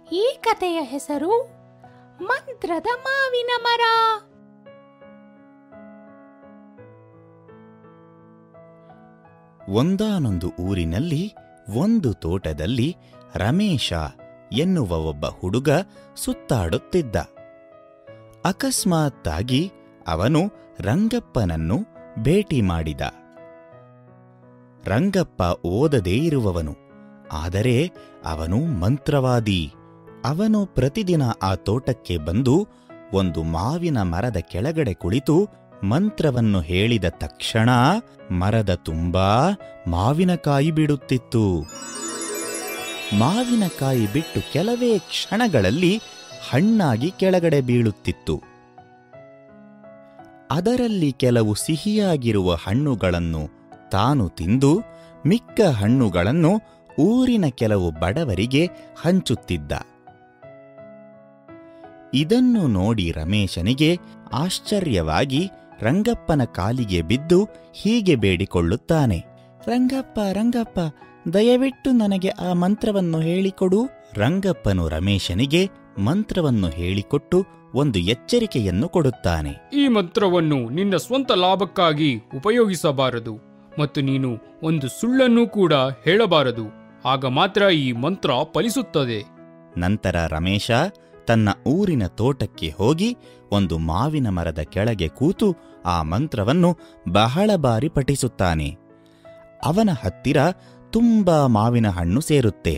ಈ ಕಥೆಯ ಹೆಸರು ಮಂತ್ರದ ಮಾವಿನ ಮರ ಒಂದಾನೊಂದು ಊರಿನಲ್ಲಿ ಒಂದು ತೋಟದಲ್ಲಿ ರಮೇಶ ಎನ್ನುವ ಒಬ್ಬ ಹುಡುಗ ಸುತ್ತಾಡುತ್ತಿದ್ದ ಅಕಸ್ಮಾತ್ತಾಗಿ ಅವನು ರಂಗಪ್ಪನನ್ನು ಭೇಟಿ ಮಾಡಿದ ರಂಗಪ್ಪ ಓದದೇ ಇರುವವನು ಆದರೆ ಅವನು ಮಂತ್ರವಾದಿ ಅವನು ಪ್ರತಿದಿನ ಆ ತೋಟಕ್ಕೆ ಬಂದು ಒಂದು ಮಾವಿನ ಮರದ ಕೆಳಗಡೆ ಕುಳಿತು ಮಂತ್ರವನ್ನು ಹೇಳಿದ ತಕ್ಷಣ ಮರದ ತುಂಬಾ ಮಾವಿನಕಾಯಿ ಬಿಡುತ್ತಿತ್ತು ಮಾವಿನಕಾಯಿ ಬಿಟ್ಟು ಕೆಲವೇ ಕ್ಷಣಗಳಲ್ಲಿ ಹಣ್ಣಾಗಿ ಕೆಳಗಡೆ ಬೀಳುತ್ತಿತ್ತು ಅದರಲ್ಲಿ ಕೆಲವು ಸಿಹಿಯಾಗಿರುವ ಹಣ್ಣುಗಳನ್ನು ತಾನು ತಿಂದು ಮಿಕ್ಕ ಹಣ್ಣುಗಳನ್ನು ಊರಿನ ಕೆಲವು ಬಡವರಿಗೆ ಹಂಚುತ್ತಿದ್ದ ಇದನ್ನು ನೋಡಿ ರಮೇಶನಿಗೆ ಆಶ್ಚರ್ಯವಾಗಿ ರಂಗಪ್ಪನ ಕಾಲಿಗೆ ಬಿದ್ದು ಹೀಗೆ ಬೇಡಿಕೊಳ್ಳುತ್ತಾನೆ ರಂಗಪ್ಪ ರಂಗಪ್ಪ ದಯವಿಟ್ಟು ನನಗೆ ಆ ಮಂತ್ರವನ್ನು ಹೇಳಿಕೊಡು ರಂಗಪ್ಪನು ರಮೇಶನಿಗೆ ಮಂತ್ರವನ್ನು ಹೇಳಿಕೊಟ್ಟು ಒಂದು ಎಚ್ಚರಿಕೆಯನ್ನು ಕೊಡುತ್ತಾನೆ ಈ ಮಂತ್ರವನ್ನು ನಿನ್ನ ಸ್ವಂತ ಲಾಭಕ್ಕಾಗಿ ಉಪಯೋಗಿಸಬಾರದು ಮತ್ತು ನೀನು ಒಂದು ಸುಳ್ಳನ್ನು ಕೂಡ ಹೇಳಬಾರದು ಆಗ ಮಾತ್ರ ಈ ಮಂತ್ರ ಫಲಿಸುತ್ತದೆ ನಂತರ ರಮೇಶ ತನ್ನ ಊರಿನ ತೋಟಕ್ಕೆ ಹೋಗಿ ಒಂದು ಮಾವಿನ ಮರದ ಕೆಳಗೆ ಕೂತು ಆ ಮಂತ್ರವನ್ನು ಬಹಳ ಬಾರಿ ಪಠಿಸುತ್ತಾನೆ ಅವನ ಹತ್ತಿರ ತುಂಬಾ ಮಾವಿನ ಹಣ್ಣು ಸೇರುತ್ತೆ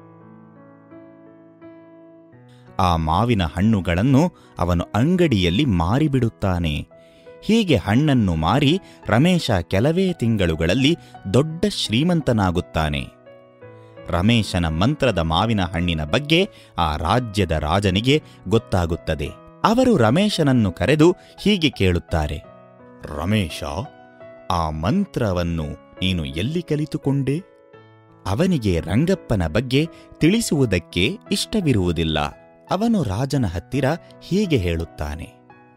ಆ ಮಾವಿನ ಹಣ್ಣುಗಳನ್ನು ಅವನು ಅಂಗಡಿಯಲ್ಲಿ ಮಾರಿಬಿಡುತ್ತಾನೆ ಹೀಗೆ ಹಣ್ಣನ್ನು ಮಾರಿ ರಮೇಶ ಕೆಲವೇ ತಿಂಗಳುಗಳಲ್ಲಿ ದೊಡ್ಡ ಶ್ರೀಮಂತನಾಗುತ್ತಾನೆ ರಮೇಶನ ಮಂತ್ರದ ಮಾವಿನ ಹಣ್ಣಿನ ಬಗ್ಗೆ ಆ ರಾಜ್ಯದ ರಾಜನಿಗೆ ಗೊತ್ತಾಗುತ್ತದೆ ಅವರು ರಮೇಶನನ್ನು ಕರೆದು ಹೀಗೆ ಕೇಳುತ್ತಾರೆ ರಮೇಶ ಆ ಮಂತ್ರವನ್ನು ನೀನು ಎಲ್ಲಿ ಕಲಿತುಕೊಂಡೆ ಅವನಿಗೆ ರಂಗಪ್ಪನ ಬಗ್ಗೆ ತಿಳಿಸುವುದಕ್ಕೆ ಇಷ್ಟವಿರುವುದಿಲ್ಲ ಅವನು ರಾಜನ ಹತ್ತಿರ ಹೀಗೆ ಹೇಳುತ್ತಾನೆ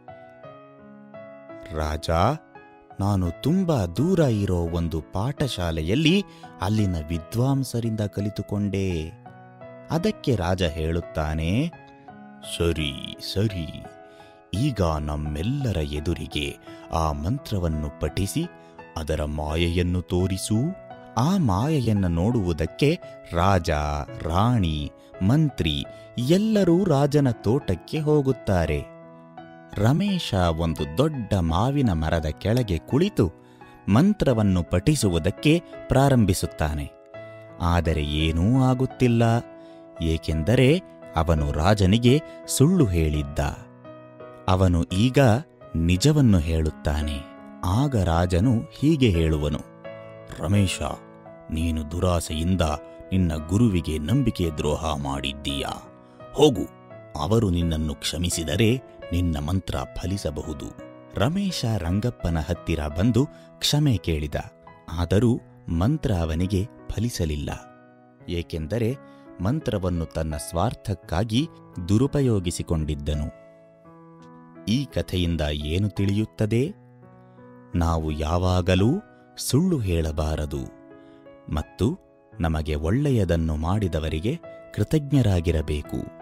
ರಾಜ ನಾನು ತುಂಬಾ ದೂರ ಇರೋ ಒಂದು ಪಾಠಶಾಲೆಯಲ್ಲಿ ಅಲ್ಲಿನ ವಿದ್ವಾಂಸರಿಂದ ಕಲಿತುಕೊಂಡೆ ಅದಕ್ಕೆ ರಾಜ ಹೇಳುತ್ತಾನೆ ಸರಿ ಸರಿ ಈಗ ನಮ್ಮೆಲ್ಲರ ಎದುರಿಗೆ ಆ ಮಂತ್ರವನ್ನು ಪಠಿಸಿ ಅದರ ಮಾಯೆಯನ್ನು ತೋರಿಸು ಆ ಮಾಯೆಯನ್ನು ನೋಡುವುದಕ್ಕೆ ರಾಜ ರಾಣಿ ಮಂತ್ರಿ ಎಲ್ಲರೂ ರಾಜನ ತೋಟಕ್ಕೆ ಹೋಗುತ್ತಾರೆ ರಮೇಶ ಒಂದು ದೊಡ್ಡ ಮಾವಿನ ಮರದ ಕೆಳಗೆ ಕುಳಿತು ಮಂತ್ರವನ್ನು ಪಠಿಸುವುದಕ್ಕೆ ಪ್ರಾರಂಭಿಸುತ್ತಾನೆ ಆದರೆ ಏನೂ ಆಗುತ್ತಿಲ್ಲ ಏಕೆಂದರೆ ಅವನು ರಾಜನಿಗೆ ಸುಳ್ಳು ಹೇಳಿದ್ದ ಅವನು ಈಗ ನಿಜವನ್ನು ಹೇಳುತ್ತಾನೆ ಆಗ ರಾಜನು ಹೀಗೆ ಹೇಳುವನು ರಮೇಶ ನೀನು ದುರಾಸೆಯಿಂದ ನಿನ್ನ ಗುರುವಿಗೆ ನಂಬಿಕೆ ದ್ರೋಹ ಮಾಡಿದ್ದೀಯಾ ಹೋಗು ಅವರು ನಿನ್ನನ್ನು ಕ್ಷಮಿಸಿದರೆ ನಿನ್ನ ಮಂತ್ರ ಫಲಿಸಬಹುದು ರಮೇಶ ರಂಗಪ್ಪನ ಹತ್ತಿರ ಬಂದು ಕ್ಷಮೆ ಕೇಳಿದ ಆದರೂ ಮಂತ್ರ ಅವನಿಗೆ ಫಲಿಸಲಿಲ್ಲ ಏಕೆಂದರೆ ಮಂತ್ರವನ್ನು ತನ್ನ ಸ್ವಾರ್ಥಕ್ಕಾಗಿ ದುರುಪಯೋಗಿಸಿಕೊಂಡಿದ್ದನು ಈ ಕಥೆಯಿಂದ ಏನು ತಿಳಿಯುತ್ತದೆ ನಾವು ಯಾವಾಗಲೂ ಸುಳ್ಳು ಹೇಳಬಾರದು ಮತ್ತು ನಮಗೆ ಒಳ್ಳೆಯದನ್ನು ಮಾಡಿದವರಿಗೆ ಕೃತಜ್ಞರಾಗಿರಬೇಕು